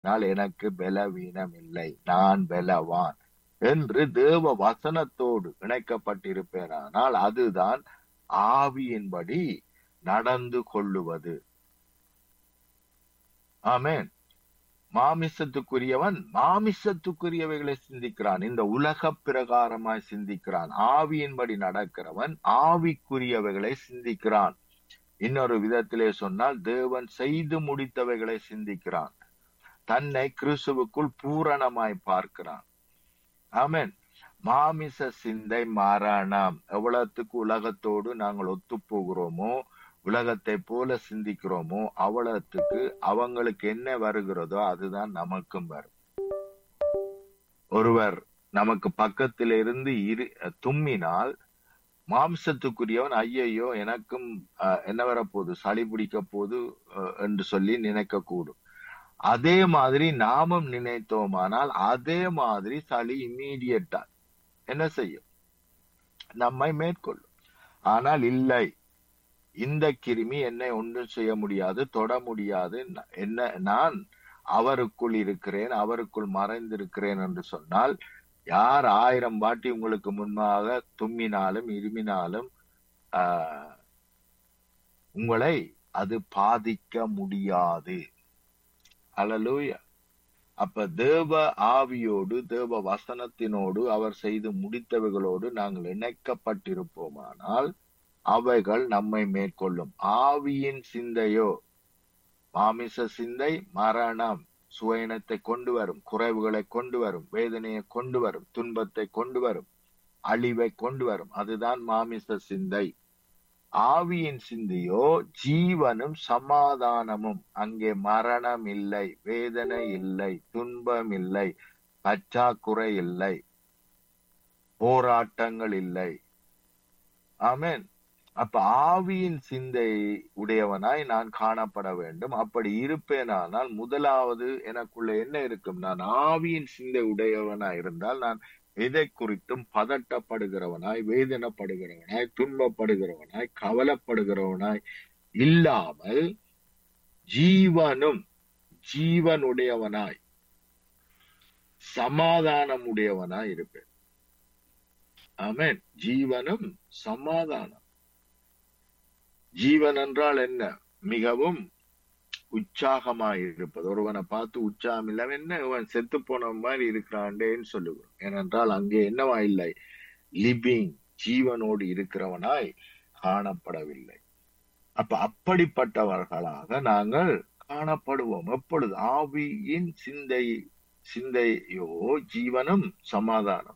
ஆனால் எனக்கு பலவீனம் இல்லை நான் பலவான் என்று தேவ வசனத்தோடு இணைக்கப்பட்டிருப்பேனானால் அதுதான் ஆவியின்படி நடந்து கொள்ளுவது ஆமென் மாமிசத்துக்குரியவன் மாமிசத்துக்குரியவைகளை சிந்திக்கிறான் இந்த உலக பிரகாரமாய் சிந்திக்கிறான் ஆவியின்படி நடக்கிறவன் ஆவிக்குரியவைகளை சிந்திக்கிறான் இன்னொரு விதத்திலே சொன்னால் தேவன் செய்து முடித்தவைகளை சிந்திக்கிறான் தன்னை கிறிஸ்துவுக்குள் பூரணமாய் பார்க்கிறான் ஆமென் மாமிச சிந்தை மரணம் எவ்வளவுக்கு உலகத்தோடு நாங்கள் ஒத்து போகிறோமோ உலகத்தை போல சிந்திக்கிறோமோ அவ்வளவுக்கு அவங்களுக்கு என்ன வருகிறதோ அதுதான் நமக்கும் வரும் ஒருவர் நமக்கு பக்கத்தில் இருந்து இரு தும்மினால் மாம்சத்துக்குரியவன் ஐயையோ எனக்கும் அஹ், என்ன வரப்போகுது சளி பிடிக்க போகுது அஹ், என்று சொல்லி நினைக்க கூடும் அதே மாதிரி நாமும் நினைத்தோமானால் அதே மாதிரி சளி இம்மீடியட்டா என்ன செய்யும் நம்மை மேற்கொள்ளும் ஆனால் இல்லை இந்த கிருமி என்னை ஒன்றும் செய்ய முடியாது தொட முடியாது ந- என்ன நான் அவருக்குள் இருக்கிறேன் அவருக்குள் மறைந்திருக்கிறேன் என்று சொன்னால் யார் ஆயிரம் வாட்டி உங்களுக்கு முன்பாக தும்மினாலும் இருமினாலும் ஆஹ், உங்களை அது பாதிக்க முடியாது அல்லேலூயா அப்ப தேவ ஆவியோடு தேவ வசனத்தினோடு அவர் செய்து முடித்தவைகளோடு நாங்கள் இணைக்கப்பட்டிருப்போமானால் அவைகள் நம்மை மேற்கொள்ளும் ஆவியின் சிந்தையோ மாமிச சிந்தை மரணம் சுயனத்தை கொண்டு வரும் குறைவுகளை கொண்டு வரும் வேதனையை கொண்டு வரும் துன்பத்தை கொண்டு வரும் அழிவை கொண்டு வரும் அதுதான் மாமிச சிந்தை ஆவியின் சிந்தையோ ஜீவனும் சமாதானமும் அங்கே மரணம் இல்லை வேதனை இல்லை துன்பம் இல்லை பற்றாக்குறை இல்லை போராட்டங்கள் இல்லை ஆமென் அப்ப ஆவியின் சிந்தை உடையவனாய் நான் காணப்பட வேண்டும் அப்படி இருப்பேனானால் முதலாவது எனக்குள்ள என்ன இருக்கும் நான் ஆவியின் சிந்தை உடையவனாய் இருந்தால் நான் எதை குறித்தும் பதட்டப்படுகிறவனாய் வேதனைப்படுகிறவனாய் துன்பப்படுகிறவனாய் கவலைப்படுகிறவனாய் இல்லாமல் ஜீவனும் ஜீவனுடையவனாய் சமாதானம் உடையவனாய் இருப்பேன் ஆமென் ஜீவனும் சமாதானம் ஜீவன் என்றால் என்ன மிகவும் உற்சாகமாய் இருப்பது ஒருவனை பார்த்து உற்சாகம் இல்லை என்ன இவன் செத்து போன மாதிரி இருக்கிறாண்டேன்னு சொல்லுகிறோம் ஏனென்றால் அங்கே என்னவா இல்லை லிவிங் ஜீவனோடு இருக்கிறவனாய் காணப்படவில்லை அப்ப அப்படிப்பட்டவர்களாக நாங்கள் காணப்படுவோம் எப்பொழுது ஆவியின் சிந்தை சிந்தையோ ஜீவனும் சமாதானம்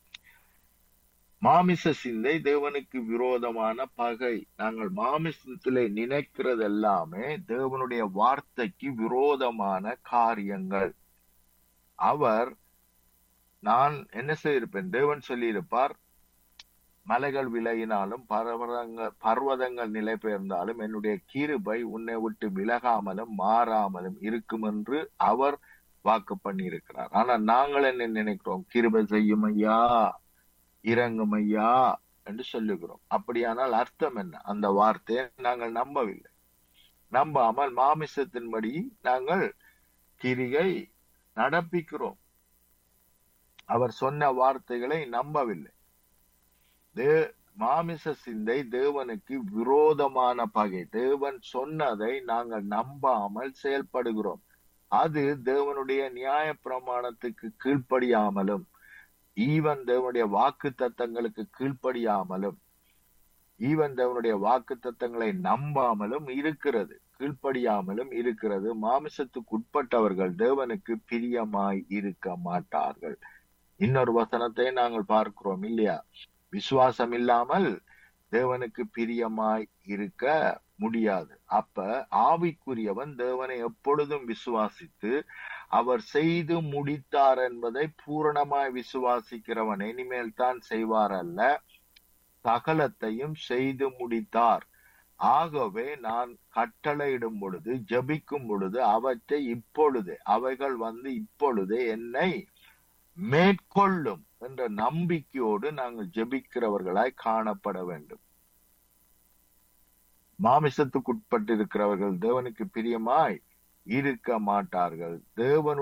மாமிச சிந்தை தேவனுக்கு விரோதமான பகை நாங்கள் மாமிசத்திலே நினைக்கிறது எல்லாமே தேவனுடைய வார்த்தைக்கு விரோதமான காரியங்கள் அவர் நான் என்ன செய்திருப்பேன் தேவன் சொல்லியிருப்பார் மலைகள் விலகினாலும் பர்வதங்கள் பர்வதங்கள் நிலை பெயர்ந்தாலும் என்னுடைய கிருபை உன்னை விட்டு விலகாமலும் மாறாமலும் இருக்கும் என்று அவர் வாக்கு பண்ணியிருக்கிறார் ஆனா நாங்கள் என்ன நினைக்கிறோம் கிருபை செய்யும் ஐயா இறங்கும் ஐயா என்று சொல்லுகிறோம் அப்படியானால் அர்த்தம் என்ன அந்த வார்த்தையை நாங்கள் நம்பவில்லை நம்பாமல் மாமிசத்தின்படி நாங்கள் கிரிகை நடப்பிக்கிறோம் அவர் சொன்ன வார்த்தைகளை நம்பவில்லை தே மாமிச சிந்தை தேவனுக்கு விரோதமான பகை தேவன் சொன்னதை நாங்கள் நம்பாமல் செயல்படுகிறோம் அது தேவனுடைய நியாய பிரமாணத்துக்கு கீழ்ப்படியாமலும் ஈவன் தேவனுடைய வாக்கு தத்தங்களுக்கு கீழ்ப்படியாமலும் ஈவன் தேவனுடைய வாக்கு தத்தங்களை நம்பாமலும் இருக்கிறது கீழ்ப்படியாமலும் இருக்கிறது மாமிசத்துக்கு உட்பட்டவர்கள் தேவனுக்கு பிரியமாய் இருக்க மாட்டார்கள் இன்னொரு வசனத்தை நாங்கள் பார்க்கிறோம் இல்லையா விசுவாசம் இல்லாமல் தேவனுக்கு பிரியமாய் இருக்க முடியாது அப்ப ஆவிக்குரியவன் தேவனை எப்பொழுதும் விசுவாசித்து அவர் செய்து முடித்தார் என்பதை பூரணமாய் விசுவாசிக்கிறவன் இனிமேல் தான் செய்வார் அல்ல சகலத்தையும் செய்து முடித்தார் ஆகவே நான் கட்டளையிடும் பொழுது ஜபிக்கும் பொழுது அவற்றை இப்பொழுது அவைகள் வந்து இப்பொழுது என்னை மேற்கொள்ளும் என்ற நம்பிக்கையோடு நாங்கள் ஜெபிக்கிறவர்களாய் காணப்பட வேண்டும் மாமிசத்துக்குட்பட்டிருக்கிறவர்கள் தேவனுக்கு பிரியமாய் இருக்க மாட்டார்கள் தேவன்